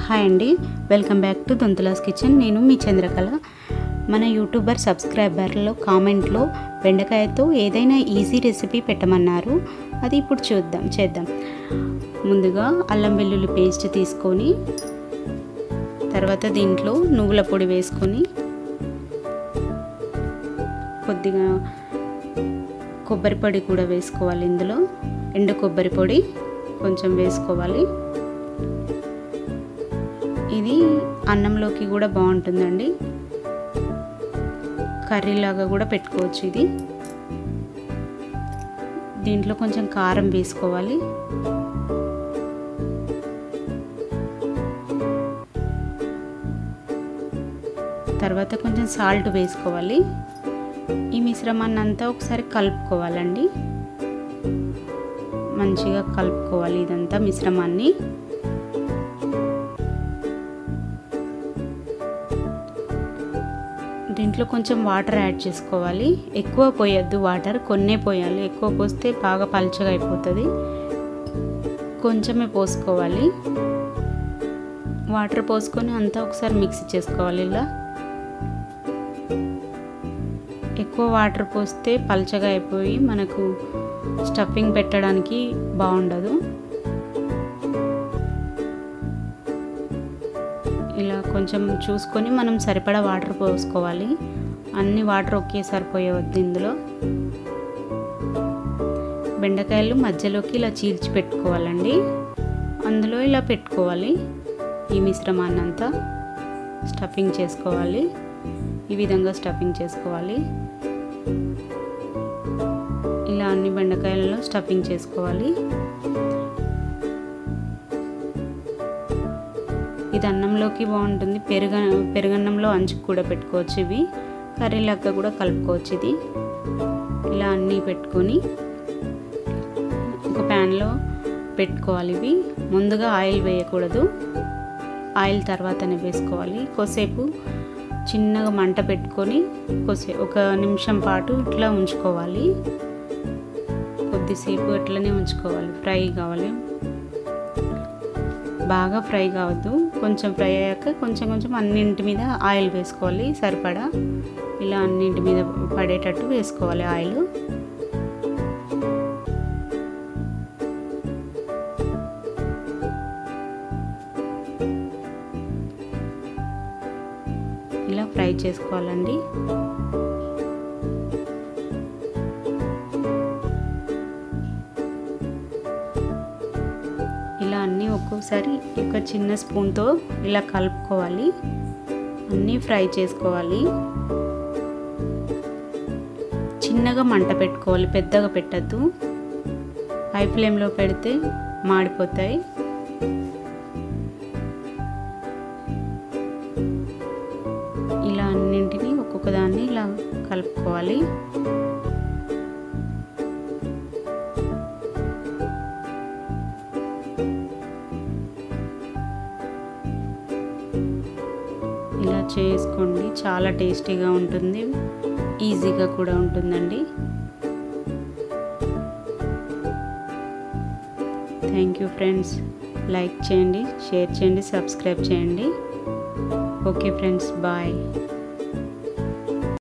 hi అండి welcome back to Dontulas kitchen నేను మీ చంద్రకళ మన యూట్యూబర్ సబ్స్క్రైబర్లో కామెంట్లో బెండకాయతో ఏదైనా ఈజీ రెసిపీ పెట్టమన్నారు అది ఇప్పుడు చూద్దాం చేద్దాం ముందుగా అల్లం వెల్లుల్లి పేస్ట్ తీసుకొని తర్వాత దీంట్లో నువ్వుల పొడి వేసుకొని కొద్దిగా కొబ్బరి పొడి కూడా వేసుకోవాలి ఇందులో ఎండు కొబ్బరి పొడి కొంచెం వేసుకోవాలి ఇది అన్నంలోకి కూడా బాగుంటుందండి కర్రీలాగా కూడా పెట్టుకోవచ్చు ఇది దీంట్లో కొంచెం కారం వేసుకోవాలి తర్వాత కొంచెం సాల్ట్ వేసుకోవాలి ఈ మిశ్రమాన్ని అంతా ఒకసారి కలుపుకోవాలండి మంచిగా కలుపుకోవాలి ఇదంతా మిశ్రమాన్ని దీంట్లో కొంచెం వాటర్ యాడ్ చేసుకోవాలి ఎక్కువ పోయొద్దు వాటర్ కొన్నే పోయాలి ఎక్కువ పోస్తే బాగా పల్చగా అయిపోతుంది కొంచెమే పోసుకోవాలి వాటర్ పోసుకొని అంతా ఒకసారి మిక్స్ చేసుకోవాలి ఇలా ఎక్కువ వాటర్ పోస్తే పల్చగా అయిపోయి మనకు స్టఫింగ్ పెట్టడానికి బాగుండదు ఇలా కొంచెం చూసుకొని మనం సరిపడా వాటర్ పోసుకోవాలి అన్ని వాటర్ ఒకేసారి పోయవద్దు ఇందులో బెండకాయలు మధ్యలోకి ఇలా చీల్చి పెట్టుకోవాలండి అందులో ఇలా పెట్టుకోవాలి ఈ మిశ్రమాన్ని అంతా స్టఫింగ్ చేసుకోవాలి ఈ విధంగా స్టఫింగ్ చేసుకోవాలి ఇలా అన్ని బెండకాయలలో స్టఫింగ్ చేసుకోవాలి ఇది అన్నంలోకి బాగుంటుంది పెరుగ పెరుగన్నంలో అంచుకు కూడా పెట్టుకోవచ్చు ఇవి కర్రీలాగా కూడా కలుపుకోవచ్చు ఇది ఇలా అన్నీ పెట్టుకొని ఒక ప్యాన్లో పెట్టుకోవాలి ఇవి ముందుగా ఆయిల్ వేయకూడదు ఆయిల్ తర్వాతనే వేసుకోవాలి కొద్దిసేపు చిన్నగా మంట పెట్టుకొని కొద్దిసే ఒక నిమిషం పాటు ఇట్లా ఉంచుకోవాలి కొద్దిసేపు ఇట్లనే ఉంచుకోవాలి ఫ్రై కావాలి బాగా ఫ్రై కావద్దు కొంచెం ఫ్రై అయ్యాక కొంచెం కొంచెం అన్నింటి మీద ఆయిల్ వేసుకోవాలి సరిపడా ఇలా అన్నింటి మీద పడేటట్టు వేసుకోవాలి ఆయిల్ ఇలా ఫ్రై చేసుకోవాలండి ఇలా అన్నీ ఒక్కొక్కసారి ఒక చిన్న స్పూన్తో ఇలా కలుపుకోవాలి అన్నీ ఫ్రై చేసుకోవాలి చిన్నగా మంట పెట్టుకోవాలి పెద్దగా పెట్టద్దు హై ఫ్లేమ్లో పెడితే మాడిపోతాయి ఇలా అన్నింటినీ ఒక్కొక్క దాన్ని ఇలా కలుపుకోవాలి ఇలా చేసుకోండి చాలా టేస్టీగా ఉంటుంది ఈజీగా కూడా ఉంటుందండి థ్యాంక్ యూ ఫ్రెండ్స్ లైక్ చేయండి షేర్ చేయండి సబ్స్క్రైబ్ చేయండి ఓకే ఫ్రెండ్స్ బాయ్